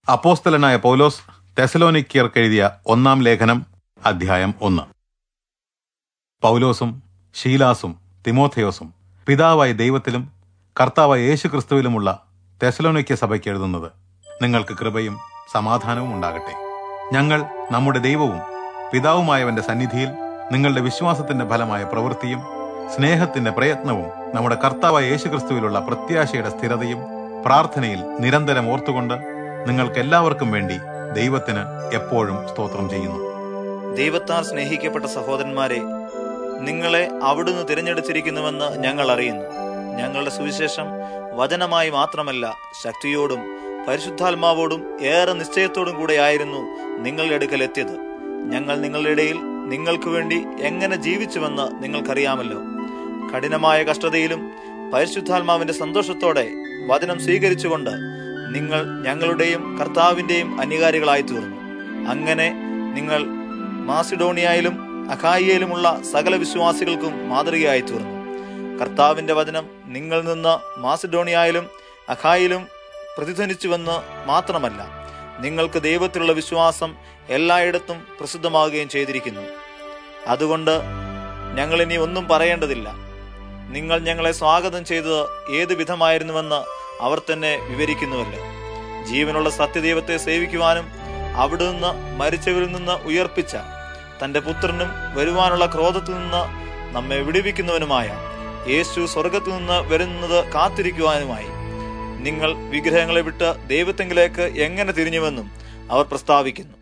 അപ്പോസ്തലനായ പൗലോസ് തെസലോനിക്കിയർക്ക് എഴുതിയ ഒന്നാം ലേഖനം അധ്യായം ഒന്ന് പൗലോസും ഷീലാസും തിമോഥയോസും പിതാവായ ദൈവത്തിലും കർത്താവായ യേശുക്രിസ്തുവിലുമുള്ള തെസലോനിക്യ സഭയ്ക്ക് എഴുതുന്നത് നിങ്ങൾക്ക് കൃപയും സമാധാനവും ഉണ്ടാകട്ടെ ഞങ്ങൾ നമ്മുടെ ദൈവവും പിതാവുമായവന്റെ സന്നിധിയിൽ നിങ്ങളുടെ വിശ്വാസത്തിന്റെ ഫലമായ പ്രവൃത്തിയും സ്നേഹത്തിന്റെ പ്രയത്നവും നമ്മുടെ കർത്താവായ യേശുക്രിസ്തുവിലുള്ള പ്രത്യാശയുടെ സ്ഥിരതയും പ്രാർത്ഥനയിൽ നിരന്തരം ഓർത്തുകൊണ്ട് നിങ്ങൾക്ക് എല്ലാവർക്കും വേണ്ടി ദൈവത്തിന് എപ്പോഴും സ്തോത്രം ചെയ്യുന്നു ദൈവത്താൽ സ്നേഹിക്കപ്പെട്ട സഹോദരന്മാരെ നിങ്ങളെ അവിടുന്ന് തിരഞ്ഞെടുത്തിരിക്കുന്നുവെന്ന് ഞങ്ങൾ അറിയുന്നു ഞങ്ങളുടെ സുവിശേഷം വചനമായി മാത്രമല്ല ശക്തിയോടും പരിശുദ്ധാത്മാവോടും ഏറെ നിശ്ചയത്തോടും കൂടെയായിരുന്നു നിങ്ങളുടെ അടുക്കൽ എത്തിയത് ഞങ്ങൾ നിങ്ങളുടെ ഇടയിൽ നിങ്ങൾക്ക് വേണ്ടി എങ്ങനെ ജീവിച്ചുവെന്ന് നിങ്ങൾക്കറിയാമല്ലോ കഠിനമായ കഷ്ടതയിലും പരിശുദ്ധാത്മാവിന്റെ സന്തോഷത്തോടെ വചനം സ്വീകരിച്ചുകൊണ്ട് നിങ്ങൾ ഞങ്ങളുടെയും കർത്താവിന്റെയും അനുകാരികളായി തീർന്നു അങ്ങനെ നിങ്ങൾ മാസിഡോണിയയിലും അഖായിയയിലുമുള്ള സകല വിശ്വാസികൾക്കും മാതൃകയായി തീർന്നു കർത്താവിന്റെ വചനം നിങ്ങൾ നിന്ന് മാസിഡോണിയയിലും അഖായിലും പ്രതിധ്വനിച്ചുവെന്ന് മാത്രമല്ല നിങ്ങൾക്ക് ദൈവത്തിലുള്ള വിശ്വാസം എല്ലായിടത്തും പ്രസിദ്ധമാവുകയും ചെയ്തിരിക്കുന്നു അതുകൊണ്ട് ഞങ്ങൾ ഇനി ഒന്നും പറയേണ്ടതില്ല നിങ്ങൾ ഞങ്ങളെ സ്വാഗതം ചെയ്തത് ഏത് വിധമായിരുന്നുവെന്ന് അവർ തന്നെ വിവരിക്കുന്നുവല്ലോ ജീവനുള്ള സത്യദൈവത്തെ സേവിക്കുവാനും അവിടുന്ന് മരിച്ചവരിൽ നിന്ന് ഉയർപ്പിച്ച തന്റെ പുത്രനും വരുവാനുള്ള ക്രോധത്തിൽ നിന്ന് നമ്മെ വിടുവിക്കുന്നവനുമായ യേശു സ്വർഗത്തിൽ നിന്ന് വരുന്നത് കാത്തിരിക്കുവാനുമായി നിങ്ങൾ വിഗ്രഹങ്ങളെ വിട്ട് ദൈവത്തെങ്കിലേക്ക് എങ്ങനെ തിരിഞ്ഞുവെന്നും അവർ പ്രസ്താവിക്കുന്നു